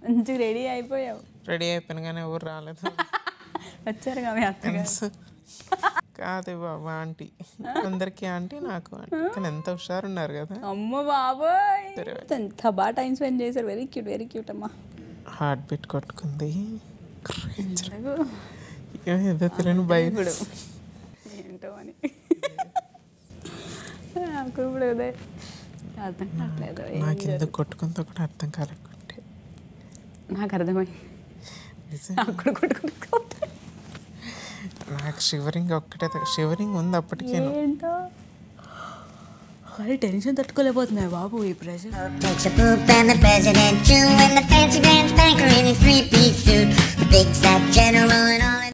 మంచిగా రెడీ అయిపోయావు రెడీ అయిపోయాను కానీ ఎవరు రాలేదు వచ్చారు కదా మీ అత్తగారు కాదే బాబా ఆంటీ అందరికీ ఆంటీ నాకు ఆంటీ కానీ ఎంత హుషారు ఉన్నారు కదా అమ్మ బాబోయ్ ఎంత బాగా టైం స్పెండ్ చేశారు వెరీ క్యూట్ వెరీ క్యూట్ అమ్మా హార్ట్ బీట్ కొట్టుకుంది ఎలాగో ఏదో తెలియని భయం ఏంటో అని నాకు ఇప్పుడు అదే అర్థం కావట్లేదు ఏం నాకు జరుగు- ఎందుకు కొట్టుకుందో కూడా అర్థం కాలేకుంటే నాకు అర్థమైంది నిజం. నాకు కూడా కొట్టుకుంటున్నా. నాకు షివరింగ్ ఒక్కటే షివరింగ్ ఉంది అప్పటికే ఏంటో కానీ టెన్షన్ తట్టుకోలేకపోతున్నాయి బాబు ఈ pressure Takes a poop and the president too, and the fancy pants banker in his three-piece suit, big fat general and all.